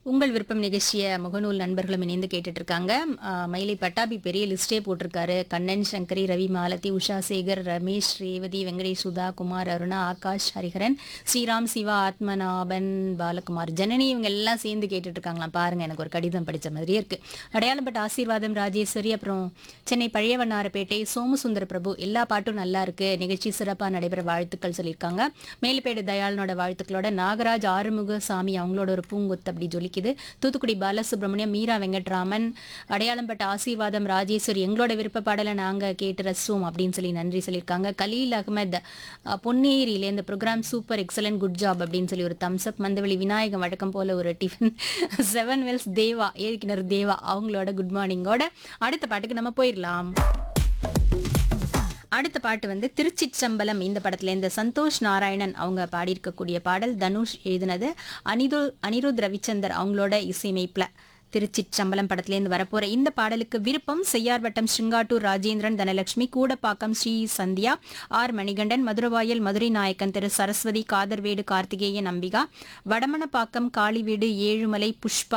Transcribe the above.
உங்கள் விருப்பம் நிகழ்ச்சியை முகநூல் நண்பர்களும் இணைந்து கேட்டுட்டு இருக்காங்க ஆஹ் மயிலை பட்டாபி பெரிய லிஸ்டே போட்டிருக்காரு கண்ணன் சங்கரி ரவி மாலதி உஷா சேகர் ரமேஷ் ரேவதி வெங்கடேஷ் சுதா குமார் அருணா ஆகாஷ் ஹரிஹரன் ஸ்ரீராம் சிவா ஆத்மநாபன் பாலகுமார் ஜனனி இவங்க எல்லாம் சேர்ந்து கேட்டுட்டு இருக்காங்களாம் பாருங்க எனக்கு ஒரு கடிதம் படிச்ச மாதிரியே இருக்கு அடையாளப்பட்ட ஆசீர்வாதம் ராஜேஸ்வரி அப்புறம் சென்னை பழையவண்ணாரப்பேட்டை சோமசுந்தர பிரபு எல்லா பாட்டும் நல்லா இருக்கு நிகழ்ச்சி சிறப்பாக நடைபெற வாழ்த்துக்கள் சொல்லியிருக்காங்க மேலுப்பேடு தயாளனோட வாழ்த்துக்களோட நாகராஜ் ஆறுமுக சாமி அவங்களோட ஒரு பூங்கொத்து அப்படி ஜொலிக்குது தூத்துக்குடி பாலசுப்ரமணியம் மீரா வெங்கட்ராமன் அடையாளம்பட்ட ஆசீர்வாதம் ராஜேஸ்வரி எங்களோட விருப்ப பாடலை நாங்க கேட்டு ரசிச்சோம் அப்படின்னு சொல்லி நன்றி சொல்லியிருக்காங்க கலீல் அகமது அஹ், பொன்னேரியில இந்த programme super excellent good job அப்படின்னு சொல்லி ஒரு தம்ஸ் அப் மந்தவெளி விநாயகம் வழக்கம் போல ஒரு டிஃபன் செவன் வெல்ஸ் தேவா ஏற்கினர் தேவா அவங்களோட குட் மார்னிங்கோட அடுத்த பாட்டுக்கு நம்ம போயிடலாம் அடுத்த பாட்டு வந்து திருச்சிச்சம்பலம் இந்த படத்துல இந்த சந்தோஷ் நாராயணன் அவங்க பாடியிருக்கக்கூடிய பாடல் தனுஷ் எழுதினது அனிரு அனிருத் ரவிச்சந்தர் அவங்களோட இசையமைப்புல திருச்சிச்சம்பலம் படத்துலேருந்து வரப்போற இந்த பாடலுக்கு விருப்பம் செய்யார்வட்டம் ஸ்ருங்காட்டூர் ராஜேந்திரன் தனலட்சுமி கூடப்பாக்கம் ஸ்ரீ சந்தியா ஆர் மணிகண்டன் மதுரவாயல் மதுரை நாயக்கன் திரு சரஸ்வதி காதர்வேடு கார்த்திகேயன் அம்பிகா வடமணப்பாக்கம் காளிவீடு ஏழுமலை புஷ்பா